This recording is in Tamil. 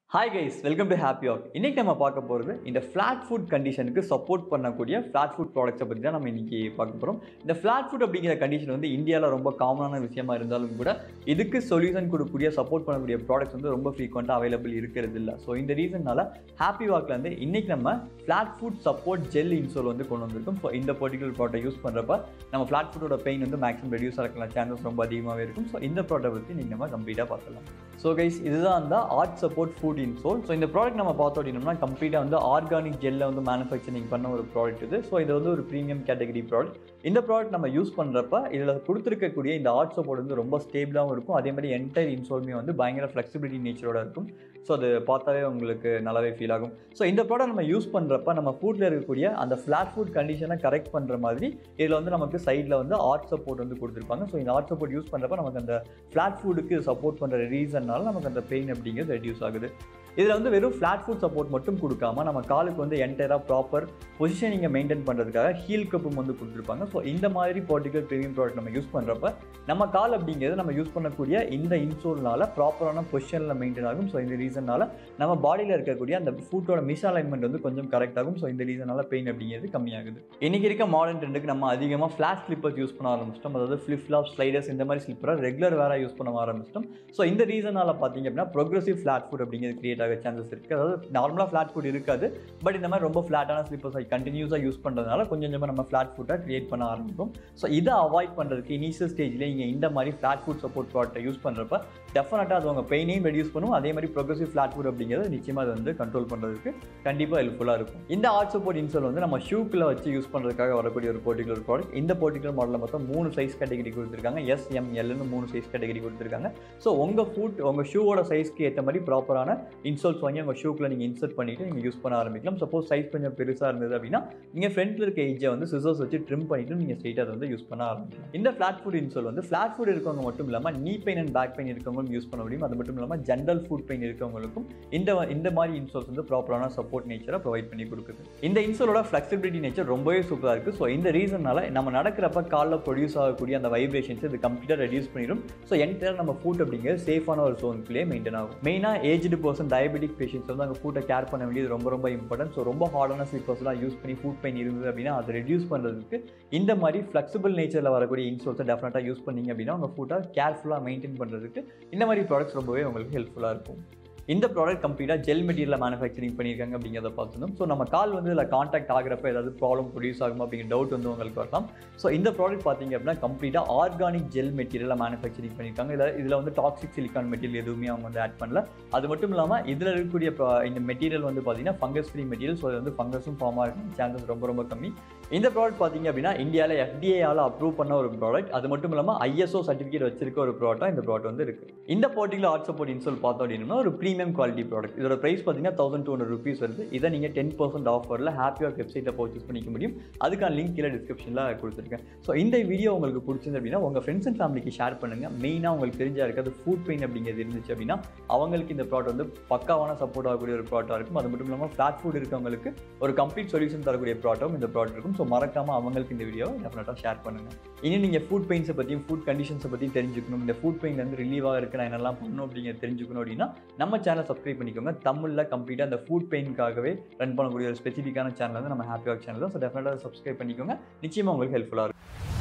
hi guys welcome to happy ஆக் இன்னைக்கு நம்ம பார்க்க போகிறது இந்த ஃப்ளாட் ஃபுட் கண்டிஷனுக்கு சப்போர்ட் பண்ணக்கூடிய ஃப்ளாட் ஃபுட் ப்ராடக்ட்ஸை பற்றி தான் நம்ம இன்னைக்கு பார்க்க போகிறோம் இந்த ஃப்ளாட் ஃபுட் அப்படிங்கிற கண்டிஷன் வந்து இந்தியாவில் ரொம்ப காமனான விஷயமா இருந்தாலும் கூட இதுக்கு சொல்யூஷன் கொடுக்கக்கூடிய சப்போர்ட் பண்ணக்கூடிய ப்ராடக்ட்ஸ் வந்து ரொம்ப ஃப்ரீக்வெண்ட்டாக அவைலபிள் இருக்கிறது இல்லை ஸோ இந்த ரீசன்னால ஹாப்பி வாக்கில் வந்து இன்னைக்கு நம்ம flat foot support gel insole வந்து கொண்டு வந்திருக்கோம் ஸோ இந்த பர்டிகுலர் ப்ராடக்ட் யூஸ் பண்ணுறப்ப நம்ம ஃப்ளாட் ஃபுட்டோட பெயின் வந்து மேக்ஸிமம் ரெடியூஸ் ஆகலாம் சான்சஸ் ரொம்ப அதிகமாகவே இருக்கும் ஸோ இந்த ப்ராடக்ட் பற்றி நீங்கள் நம்ம கம்ப்ளீட்டாக பார்க்கலாம் ஸோ கைஸ் இதுதான் அந்த arch support foot insole so இந்த ப்ராடக்ட் நம்ம பார்த்தோம் அப்படின்னோம்னா கம்ப்ளீட்டாக வந்து ஆர்கானிக் ஜெல்ல வந்து மேனுஃபேக்சரிங் பண்ண ஒரு ப்ராடக்ட் இது ஸோ இது வந்து ஒரு ப்ரீமியம் கேட்டகரி ப்ராடக்ட் இந்த ப்ராடக்ட் நம்ம யூஸ் பண்ணுறப்ப இதில் கொடுத்துருக்கக்கூடிய இந்த ஆர்ட் சப்போர்ட் வந்து ரொம்ப ஸ்டேபிளாகவும் இருக்கும் அதே மாதிரி என்டையர் இன்சோலுமே வந்து பயங்கர ஃப்ளெக்சிபிலிட்டி நேச்சரோட இருக்கும் ஸோ அது பார்த்தாவே உங்களுக்கு நல்லாவே ஃபீல் ஆகும் ஸோ இந்த ப்ராடக்ட் நம்ம யூஸ் பண்ணுறப்ப நம்ம ஃபுட்டில் இருக்கக்கூடிய அந்த ஃப்ளாட் ஃபுட் கண்டிஷனை கரெக்ட் பண்ணுற மாதிரி இதில் வந்து நமக்கு சைடில் வந்து ஆர்ட் சப்போர்ட் வந்து கொடுத்துருப்பாங்க ஸோ இந்த ஆர்ட் சப்போர்ட் யூஸ் பண்ணுறப்ப நமக்கு அந்த ஃப்ளாட் ஃபுட்டுக்கு சப்போர்ட் பண்ணுற ரீசன்னால நமக்கு அந்த பெயின் அப்படிங்கிறது ரெடியூஸ் ஆகுது இதில் வந்து வெறும் ஃப்ளாட் ஃபுட் சப்போர்ட் மட்டும் கொடுக்காம நம்ம காலுக்கு வந்து என்டையராக ப்ராப்பர் பொசிஷனிங்கை மெயின்டைன் பண்ணுறதுக்காக ஹீல் கப்பும் வந்து கொடுத்துருப்பாங்க ஸோ இந்த மாதிரி பர்டிகுலர் ப்ரீமியம் ப்ராடக்ட் நம்ம யூஸ் பண்ணுறப்ப நம்ம கால் அப்படிங்கிறது நம்ம யூஸ் பண்ணக்கூடிய இந்த இன்சோல்னால ப்ராப்பரான பொசிஷனில் மெயின்டைன் ஆகும் ஸோ இந்த ரீசனால நம்ம பாடியில் இருக்கக்கூடிய அந்த ஃபுட்டோட மிஸ் அலைன்மெண்ட் வந்து கொஞ்சம் கரெக்ட் ஆகும் ஸோ இந்த ரீசனால பெயின் அப்படிங்கிறது கம்மியாகுது இன்னைக்கு இருக்க மாடர்ன் ட்ரெண்டுக்கு நம்ம அதிகமாக ஃப்ளாட் ஸ்லிப்பர்ஸ் யூஸ் பண்ண ஆரம்பிச்சிட்டோம் அதாவது ஃப்ளிப் ஃப்ளாப் ஸ்லைடர்ஸ் இந்த மாதிரி ஸ்லிப்பரை ரெகுலர் வேற யூஸ் பண்ண ஆரம்பிச்சிட்டோம் ஸோ இந்த ரீசனால பார்த்தீங்க அப்படின்னா ப்ரோக்ரஸிவ் ஃப்ளாட் ஃபுட் அப்படிங்கிறது கிரியேட் ஆக சான்சஸ் இருக்குது அதாவது நார்மலாக ஃப்ளாட் ஃபுட் இருக்காது பட் இந்த மாதிரி ரொம்ப ஃப்ளாட்டான ஸ்லிப்பர்ஸ் கண்டினியூஸாக யூஸ் பண்ணுறதுனால கொஞ்சம் கொஞ்சமாக நம்ம ஃப்ளாட் ஃபுட்டை கிரியேட் பண்ண ஆரம்பிக்கும் ஸோ இதை அவாய்ட் பண்ணுறதுக்கு இனிஷியல் ஸ்டேஜில் நீங்கள் இந்த மாதிரி ஃப்ளாட் ஃபுட் சப்போர்ட் ப்ராடக்ட்டை யூஸ் பண்ணுறப்ப டெஃபினட்டாக அது உங்கள் பெயினையும் ரெடியூஸ் பண்ணும் அதே மாதிரி ப்ரோக்ரஸிவ் ஃப்ளாட் ஃபுட் அப்படிங்கிறது நிச்சயமாக அது வந்து கண்ட்ரோல் பண்ணுறதுக்கு கண்டிப்பாக ஹெல்ப்ஃபுல்லாக இருக்கும் இந்த ஆர்ட் சப்போர்ட் இன்சோல் வந்து நம்ம ஷூக்கில் வச்சு யூஸ் பண்ணுறதுக்காக வரக்கூடிய ஒரு பர்டிகுலர் ப்ராடக்ட் இந்த பர்டிகுலர் மாடலில் மொத்தம் மூணு சைஸ் கேட்டகரி கொடுத்துருக்காங்க எஸ் எம் எல்னு மூணு சைஸ் கேட்டகரி கொடுத்துருக்காங்க ஸோ உங்கள் ஃபுட் உங்கள் ஷூவோட சைஸ்க்கு ஏற்ற மாதிரி ப்ராப்பரான இன்சோல்ஸ் வாங்கி உங்கள் ஷூக்கில் நீங்கள் இன்சர்ட் பண்ணிவிட்டு நீங்கள் யூஸ் பண்ண ஆரம்பிக்கலாம் சப்போஸ் சைஸ் கொஞ்சம் பெருசாக இருந்தது அப்படின்னா நீங்கள் ஃப்ரண்ட்டில் இருக்க ஏஜை வந்து சிசர்ஸ் வச்சு ட்ரிம் பண்ணிவிட்டு நீங்கள் ஸ்ட்ரெயிட்டாக அதை வந்து யூஸ் பண்ண ஆரம்பிக்கலாம் இந்த ஃப்ளாட் ஃபுட் இன்சோல் வந்து ஃப்ளாட் ஃபுட் இருக்கவங்க மட்டும் இல்லாமல் knee pain and back pain இருக்கவங்களும் யூஸ் பண்ண முடியும் அது மட்டும் இல்லாமல் ஜென்ரல் ஃபுட் பெயின் இருக்கவங்களுக்கும் இந்த இந்த மாதிரி இன்சோல்ஸ் வந்து ப்ராப்பரான சப்போர்ட் நேச்சரை ப்ரொவைட் பண்ணி கொடுக்குது இந்த இன்சோலோட ஃப்ளெக்சிபிலிட்டி நேச்சர் ரொம்பவே சூப்பராக இருக்குது ஸோ இந்த ரீசனால நம்ம நடக்கிறப்ப காலில் ப்ரொடியூஸ் ஆகக்கூடிய அந்த வைப்ரேஷன்ஸ் இது கம்ப்ளீட்டாக ரெடியூஸ் பண்ணிடும் ஸோ என்டையர் நம்ம ஃபுட் அப்படிங்கிறது சேஃபான ஒரு ஜோனுக்குள்ளேயே மெயின்டைன் ஆகும் மெயினாக ஏஜ்டு பர்சன் டயபெட்டிக் பேஷண்ட்ஸ் வந்து அங்கே ஃபுட்டை கேர் பண்ண வேண்டியது ரொம்ப ரொம்ப இம்பார்ட்டன்ட் ஸோ ரொம்ப ஹார்டான ஸ்லீப்பர்ஸ்லாம் யூஸ் பண்ணி ஃபுட் பெயின் இருந்தது அப்படின்னா அதை ரெடியூஸ் பண்ணுறதுக்கு இந்த மாதிரி ஃப்ளெக்சிபிள் நேச்சரில் வரக்கூடிய இன்சோல்ஸை டெஃபினட்டாக யூஸ் பண்ணீங்க அப்படின்னா உங்கள் ஃபுட்டை கேர்ஃபுல்லாக மெயின்டைன் பண்ணுறதுக்கு இந்த மாதிரி ப்ராடக்ட்ஸ் ரொம்பவே உங்களுக்கு ஹெல்ப்ஃபுல்லாக இருக்கும் இந்த ப்ராடக்ட் கம்ப்ளீட்டாக ஜெல் மெட்டீரியலில் மேனுஃபேக்சரிங் பண்ணியிருக்காங்க அப்படிங்கிறத பார்த்துருந்தோம் ஸோ நம்ம கால் வந்து இதில் காண்டாக்ட் ஆகிறப்ப ஏதாவது ப்ராப்ளம் ப்ரொடியூஸ் ஆகும் அப்படிங்கிற டவுட் வந்து உங்களுக்கு வரலாம் ஸோ இந்த ப்ராடக்ட் பார்த்தீங்க அப்படின்னா கம்ப்ளீட்டாக ஆர்கானிக் ஜெல் மெட்டீரியலில் மேனுஃபேக்சரிங் பண்ணியிருக்காங்க இதில் இதில் வந்து டாக்ஸிக் சிலிக்கான் மெட்டீரியல் எதுவுமே அவங்க வந்து ஆட் பண்ணல அது மட்டும் இல்லாமல் இதில் இருக்கக்கூடிய pro- இந்த மெட்டீரியல் வந்து பார்த்தீங்கன்னா ஃபங்கஸ் ஃப்ரீ மெட்டீரியல் ஸோ அது வந்து ஃபங்கஸும் ஃபார்ம் ஆகும் சான்சஸ் ரொம்ப ரொம்ப கம்மி இந்த ப்ராடக்ட் பார்த்தீங்க அப்படின்னா இந்தியாவில் எஃப்டிஏயால் அப்ரூவ் பண்ண ஒரு ப்ராடக்ட் அது மட்டும் இல்லாமல் ஐஎஸ்ஓ சர்டிஃபிகேட் வச்சிருக்க ஒரு ப்ராடக்ட்டாக இந்த ப்ராடக்ட் வந்து இருக்குது இந்த பர்டிகுலர் ஆர்ட் சப்போர்ட் இன்சோல் பார்த்தோம் அப்படின்னா ஒரு ப்ரீமியம் குவாலிட்டி ப்ராடக்ட் இதோட ப்ரைஸ் பார்த்தீங்கன்னா தௌசண்ட் டூ ஹண்ட்ரட் ருபீஸ் வருது இதை நீங்கள் டென் பர்சன்ட் ஆஃபரில் ஹாப்பியாக வெப்சைட்டில் பர்ச்சேஸ் பண்ணிக்க முடியும் அதுக்கான லிங்க் கீழே டிஸ்கிரிப்ஷனில் கொடுத்துருக்கேன் ஸோ இந்த வீடியோ உங்களுக்கு பிடிச்சிருந்து அப்படின்னா உங்கள் ஃப்ரெண்ட்ஸ் அண்ட் ஃபேமிலிக்கு ஷேர் பண்ணுங்கள் மெயினாக உங்களுக்கு தெரிஞ்சா இருக்காது ஃபுட் பெயின் அப்படிங்கிறது இருந்துச்சு அப்படின்னா அவங்களுக்கு இந்த ப்ராடக்ட் வந்து பக்காவான சப்போர்ட் ஆகக்கூடிய ஒரு ப்ராடக்டாக இருக்கும் அது மட்டும் இல்லாமல் ஃப்ளாட் ஃபுட் இருக்கவங்களுக்கு ஒரு கம்ப்ளீட் சொல்யூஷன் தரக்கூடிய ப்ராடக்ட்டும் இந்த ப்ராடக்ட் இருக்கும் ஸோ மறக்காமல் அவங்களுக்கு இந்த வீடியோ டெஃபினட்டாக ஷேர் பண்ணுங்கள் இனி நீங்கள் ஃபுட் பெயின்ஸை பற்றியும் ஃபுட் கண்டிஷன்ஸை பற்றியும் தெரிஞ்சுக்கணும் இந்த ஃபுட் பெயின்லேருந்து ரிலீவாக இருக்கு நான் என்னெல்லாம் பண்ணணும் அப்படிங்கிறத தெரிஞ்சுக்கணும் அப்படின்னா நம்ம சேனலை சப்ஸ்கிரைப் பண்ணிக்கோங்க தமிழில் கம்ப்ளீட்டாக அந்த ஃபுட் பெயின்காகவே ரன் பண்ணக்கூடிய ஒரு ஸ்பெசிஃபிக்கான சேனல் வந்து நம்ம ஹாப்பி ஒர்க் சேனல் தான் ஸோ டெஃபினட்டாக சப்ஸ்கிரைப் பண்ணிக்கோங்க நிச்சயமாக உங்களுக்கு ஹெல்ப்ஃபுல்லாக இருக்கும்